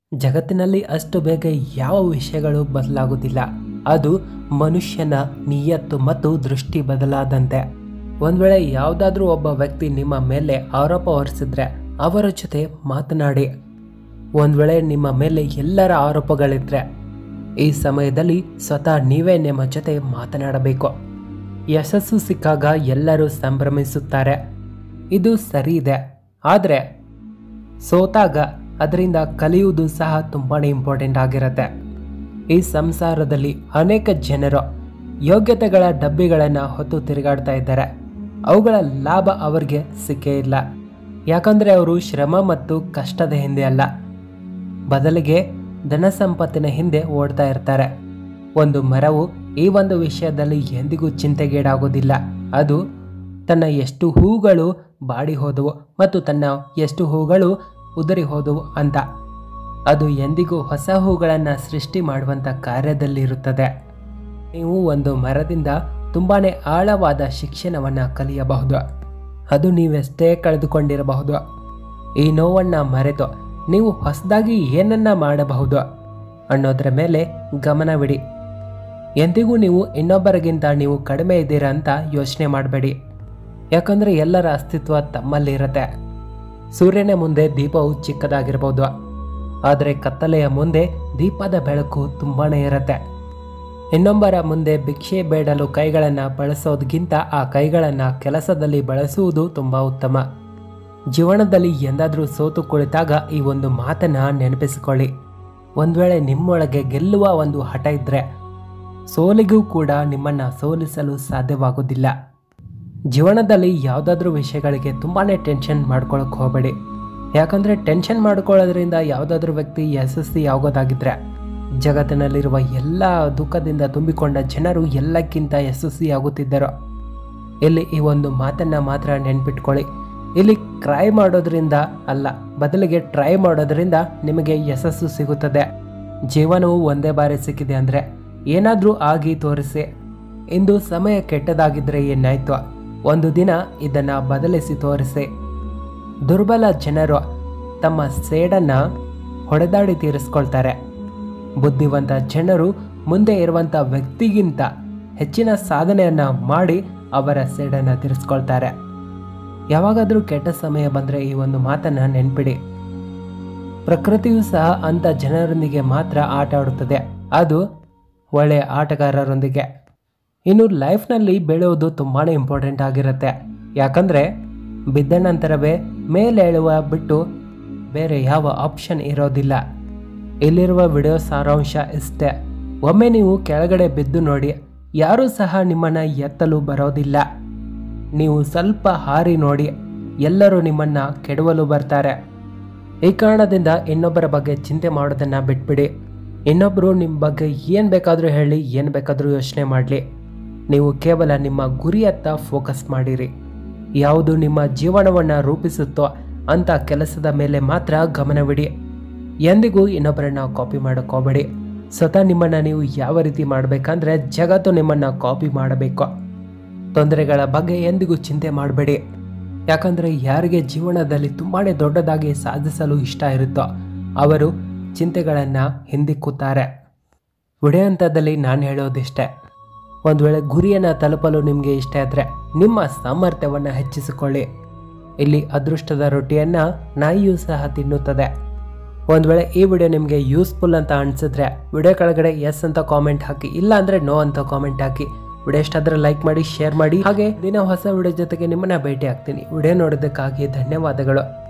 ಜಗತ್ತಿನಲ್ಲಿ ಅಷ್ಟು ಬೇಗ ಯಾವ ವಿಷಯಗಳು ಬದಲಾಗುವುದಿಲ್ಲ ಅದು ಮನುಷ್ಯನ ನಿಯತ್ತು ಮತ್ತು ದೃಷ್ಟಿ ಬದಲಾದಂತೆ ಒಂದ್ ವೇಳೆ ಯಾವುದಾದ್ರೂ ಒಬ್ಬ ವ್ಯಕ್ತಿ ನಿಮ್ಮ ಮೇಲೆ ಆರೋಪ ಹೊರಿಸಿದ್ರೆ ಅವರ ಜೊತೆ ಮಾತನಾಡಿ ಒಂದ್ ವೇಳೆ ನಿಮ್ಮ ಮೇಲೆ ಎಲ್ಲರ ಆರೋಪಗಳಿದ್ರೆ ಈ ಸಮಯದಲ್ಲಿ ಸ್ವತಃ ನೀವೇ ನಿಮ್ಮ ಜೊತೆ ಮಾತನಾಡಬೇಕು ಯಶಸ್ಸು ಸಿಕ್ಕಾಗ ಎಲ್ಲರೂ ಸಂಭ್ರಮಿಸುತ್ತಾರೆ ಇದು ಸರಿ ಇದೆ ಆದರೆ ಸೋತಾಗ ಅದರಿಂದ ಕಲಿಯುವುದು ಸಹ ತುಂಬಾನೇ ಇಂಪಾರ್ಟೆಂಟ್ ಆಗಿರುತ್ತೆ ಈ ಸಂಸಾರದಲ್ಲಿ ಅನೇಕ ಜನರು ಯೋಗ್ಯತೆಗಳ ಡಬ್ಬಿಗಳನ್ನು ಹೊತ್ತು ತಿರುಗಾಡ್ತಾ ಇದ್ದಾರೆ ಅವುಗಳ ಲಾಭ ಅವರಿಗೆ ಸಿಕ್ಕೇ ಇಲ್ಲ ಯಾಕಂದ್ರೆ ಅವರು ಶ್ರಮ ಮತ್ತು ಕಷ್ಟದ ಹಿಂದೆ ಅಲ್ಲ ಬದಲಿಗೆ ಧನ ಸಂಪತ್ತಿನ ಹಿಂದೆ ಓಡ್ತಾ ಇರ್ತಾರೆ ಒಂದು ಮರವು ಈ ಒಂದು ವಿಷಯದಲ್ಲಿ ಎಂದಿಗೂ ಚಿಂತೆಗೀಡಾಗೋದಿಲ್ಲ ಅದು ತನ್ನ ಎಷ್ಟು ಹೂಗಳು ಬಾಡಿ ಹೋದವು ಮತ್ತು ತನ್ನ ಎಷ್ಟು ಹೂಗಳು ಉದುರಿ ಹೋದವು ಅಂತ ಅದು ಎಂದಿಗೂ ಹೊಸ ಹೂಗಳನ್ನು ಸೃಷ್ಟಿ ಮಾಡುವಂಥ ಕಾರ್ಯದಲ್ಲಿರುತ್ತದೆ ನೀವು ಒಂದು ಮರದಿಂದ ತುಂಬಾನೇ ಆಳವಾದ ಶಿಕ್ಷಣವನ್ನು ಕಲಿಯಬಹುದು ಅದು ನೀವೆಷ್ಟೇ ಕಳೆದುಕೊಂಡಿರಬಹುದು ಈ ನೋವನ್ನು ಮರೆತು ನೀವು ಹೊಸದಾಗಿ ಏನನ್ನ ಮಾಡಬಹುದು ಅನ್ನೋದರ ಮೇಲೆ ಗಮನವಿಡಿ ಎಂದಿಗೂ ನೀವು ಇನ್ನೊಬ್ಬರಿಗಿಂತ ನೀವು ಕಡಿಮೆ ಇದ್ದೀರಾ ಅಂತ ಯೋಚನೆ ಮಾಡಬೇಡಿ ಯಾಕಂದ್ರೆ ಎಲ್ಲರ ಅಸ್ತಿತ್ವ ತಮ್ಮಲ್ಲಿರತ್ತೆ ಸೂರ್ಯನ ಮುಂದೆ ದೀಪವು ಚಿಕ್ಕದಾಗಿರ್ಬೋದು ಆದರೆ ಕತ್ತಲೆಯ ಮುಂದೆ ದೀಪದ ಬೆಳಕು ತುಂಬಾನೇ ಇರತ್ತೆ ಇನ್ನೊಬ್ಬರ ಮುಂದೆ ಭಿಕ್ಷೆ ಬೇಡಲು ಕೈಗಳನ್ನು ಬಳಸೋದಕ್ಕಿಂತ ಆ ಕೈಗಳನ್ನು ಕೆಲಸದಲ್ಲಿ ಬಳಸುವುದು ತುಂಬಾ ಉತ್ತಮ ಜೀವನದಲ್ಲಿ ಎಂದಾದರೂ ಸೋತು ಕುಳಿತಾಗ ಈ ಒಂದು ಮಾತನ್ನ ನೆನಪಿಸಿಕೊಳ್ಳಿ ಒಂದ್ ವೇಳೆ ನಿಮ್ಮೊಳಗೆ ಗೆಲ್ಲುವ ಒಂದು ಹಠ ಇದ್ರೆ ಸೋಲಿಗೂ ಕೂಡ ನಿಮ್ಮನ್ನ ಸೋಲಿಸಲು ಸಾಧ್ಯವಾಗುವುದಿಲ್ಲ ಜೀವನದಲ್ಲಿ ಯಾವುದಾದ್ರೂ ವಿಷಯಗಳಿಗೆ ತುಂಬಾನೇ ಟೆನ್ಷನ್ ಮಾಡ್ಕೊಳಕ್ ಹೋಗಬೇಡಿ ಯಾಕಂದ್ರೆ ಟೆನ್ಷನ್ ಮಾಡ್ಕೊಳ್ಳೋದ್ರಿಂದ ಯಾವುದಾದ್ರೂ ವ್ಯಕ್ತಿ ಯಶಸ್ವಿ ಆಗೋದಾಗಿದ್ರೆ ಜಗತ್ತಿನಲ್ಲಿರುವ ಎಲ್ಲ ದುಃಖದಿಂದ ತುಂಬಿಕೊಂಡ ಜನರು ಎಲ್ಲಕ್ಕಿಂತ ಯಶಸ್ವಿಯಾಗುತ್ತಿದ್ದರು ಇಲ್ಲಿ ಈ ಒಂದು ಮಾತನ್ನ ಮಾತ್ರ ನೆನ್ಪಿಟ್ಕೊಳ್ಳಿ ಇಲ್ಲಿ ಟ್ರೈ ಮಾಡೋದ್ರಿಂದ ಅಲ್ಲ ಬದಲಿಗೆ ಟ್ರೈ ಮಾಡೋದ್ರಿಂದ ನಿಮಗೆ ಯಶಸ್ಸು ಸಿಗುತ್ತದೆ ಜೀವನವು ಒಂದೇ ಬಾರಿ ಸಿಕ್ಕಿದೆ ಅಂದ್ರೆ ಏನಾದ್ರೂ ಆಗಿ ತೋರಿಸಿ ಇಂದು ಸಮಯ ಕೆಟ್ಟದಾಗಿದ್ರೆ ಏನಾಯ್ತು ಒಂದು ದಿನ ಇದನ್ನ ಬದಲಿಸಿ ತೋರಿಸಿ ದುರ್ಬಲ ಜನರು ತಮ್ಮ ಸೇಡನ್ನ ಹೊಡೆದಾಡಿ ತೀರಿಸ್ಕೊಳ್ತಾರೆ ಬುದ್ಧಿವಂತ ಜನರು ಮುಂದೆ ಇರುವಂತ ವ್ಯಕ್ತಿಗಿಂತ ಹೆಚ್ಚಿನ ಸಾಧನೆಯನ್ನ ಮಾಡಿ ಅವರ ಸೇಡನ್ನ ತೀರಿಸ್ಕೊಳ್ತಾರೆ ಯಾವಾಗಾದ್ರೂ ಕೆಟ್ಟ ಸಮಯ ಬಂದ್ರೆ ಈ ಒಂದು ಮಾತನ್ನ ನೆನ್ಪಿಡಿ ಪ್ರಕೃತಿಯು ಸಹ ಅಂತ ಜನರೊಂದಿಗೆ ಮಾತ್ರ ಆಟ ಆಡುತ್ತದೆ ಅದು ಒಳ್ಳೆಯ ಆಟಗಾರರೊಂದಿಗೆ ಇನ್ನು ಲೈಫ್ನಲ್ಲಿ ಬೆಳೆಯೋದು ತುಂಬಾನೇ ಇಂಪಾರ್ಟೆಂಟ್ ಆಗಿರುತ್ತೆ ಯಾಕಂದ್ರೆ ಬಿದ್ದ ನಂತರವೇ ಮೇಲೇಳುವ ಬಿಟ್ಟು ಬೇರೆ ಯಾವ ಆಪ್ಷನ್ ಇರೋದಿಲ್ಲ ಇಲ್ಲಿರುವ ವಿಡಿಯೋ ಸಾರಾಂಶ ಇಷ್ಟೇ ಒಮ್ಮೆ ನೀವು ಕೆಳಗಡೆ ಬಿದ್ದು ನೋಡಿ ಯಾರೂ ಸಹ ನಿಮ್ಮನ್ನ ಎತ್ತಲು ಬರೋದಿಲ್ಲ ನೀವು ಸ್ವಲ್ಪ ಹಾರಿ ನೋಡಿ ಎಲ್ಲರೂ ನಿಮ್ಮನ್ನ ಕೆಡವಲು ಬರ್ತಾರೆ ಈ ಕಾರಣದಿಂದ ಇನ್ನೊಬ್ಬರ ಬಗ್ಗೆ ಚಿಂತೆ ಮಾಡೋದನ್ನ ಬಿಟ್ಬಿಡಿ ಇನ್ನೊಬ್ಬರು ನಿಮ್ಮ ಬಗ್ಗೆ ಏನು ಬೇಕಾದರೂ ಹೇಳಿ ಏನು ಬೇಕಾದರೂ ಯೋಚನೆ ಮಾಡಲಿ ನೀವು ಕೇವಲ ನಿಮ್ಮ ಗುರಿಯತ್ತ ಫೋಕಸ್ ಮಾಡಿರಿ ಯಾವುದು ನಿಮ್ಮ ಜೀವನವನ್ನು ರೂಪಿಸುತ್ತೋ ಅಂತ ಕೆಲಸದ ಮೇಲೆ ಮಾತ್ರ ಗಮನವಿಡಿ ಎಂದಿಗೂ ಇನ್ನೊಬ್ಬರನ್ನ ಕಾಪಿ ಮಾಡಕ್ ಹೋಗಬೇಡಿ ಸ್ವತಃ ನಿಮ್ಮನ್ನ ನೀವು ಯಾವ ರೀತಿ ಮಾಡಬೇಕಂದ್ರೆ ಜಗತ್ತು ನಿಮ್ಮನ್ನ ಕಾಪಿ ಮಾಡಬೇಕು ತೊಂದರೆಗಳ ಬಗ್ಗೆ ಎಂದಿಗೂ ಚಿಂತೆ ಮಾಡಬೇಡಿ ಯಾಕಂದ್ರೆ ಯಾರಿಗೆ ಜೀವನದಲ್ಲಿ ತುಂಬಾನೇ ದೊಡ್ಡದಾಗಿ ಸಾಧಿಸಲು ಇಷ್ಟ ಇರುತ್ತೋ ಅವರು ಚಿಂತೆಗಳನ್ನು ಹಿಂದಿಕ್ಕುತ್ತಾರೆ ವಿಡಿಯೋ ಹಂತದಲ್ಲಿ ನಾನು ಹೇಳೋದಿಷ್ಟೇ ಒಂದು ವೇಳೆ ಗುರಿಯನ್ನು ತಲುಪಲು ನಿಮಗೆ ಇಷ್ಟ ಇದ್ದರೆ ನಿಮ್ಮ ಸಾಮರ್ಥ್ಯವನ್ನು ಹೆಚ್ಚಿಸಿಕೊಳ್ಳಿ ಇಲ್ಲಿ ಅದೃಷ್ಟದ ರೊಟ್ಟಿಯನ್ನು ನಾಯಿಯೂ ಸಹ ತಿನ್ನುತ್ತದೆ ಒಂದು ವೇಳೆ ಈ ವಿಡಿಯೋ ನಿಮಗೆ ಯೂಸ್ಫುಲ್ ಅಂತ ಅನಿಸಿದ್ರೆ ವಿಡಿಯೋ ಕೆಳಗಡೆ ಎಸ್ ಅಂತ ಕಾಮೆಂಟ್ ಹಾಕಿ ಇಲ್ಲ ಅಂದರೆ ನೋ ಅಂತ ಕಾಮೆಂಟ್ ಹಾಕಿ ವಿಡಿಯೋ ಇಷ್ಟ ಆದ್ರೆ ಲೈಕ್ ಮಾಡಿ ಶೇರ್ ಮಾಡಿ ಹಾಗೆ ದಿನ ಹೊಸ ವಿಡಿಯೋ ಜೊತೆಗೆ ನಿಮ್ಮನ್ನ ಭೇಟಿ ಆಗ್ತೀನಿ ವಿಡಿಯೋ ನೋಡೋದಕ್ಕಾಗಿ ಧನ್ಯವಾದಗಳು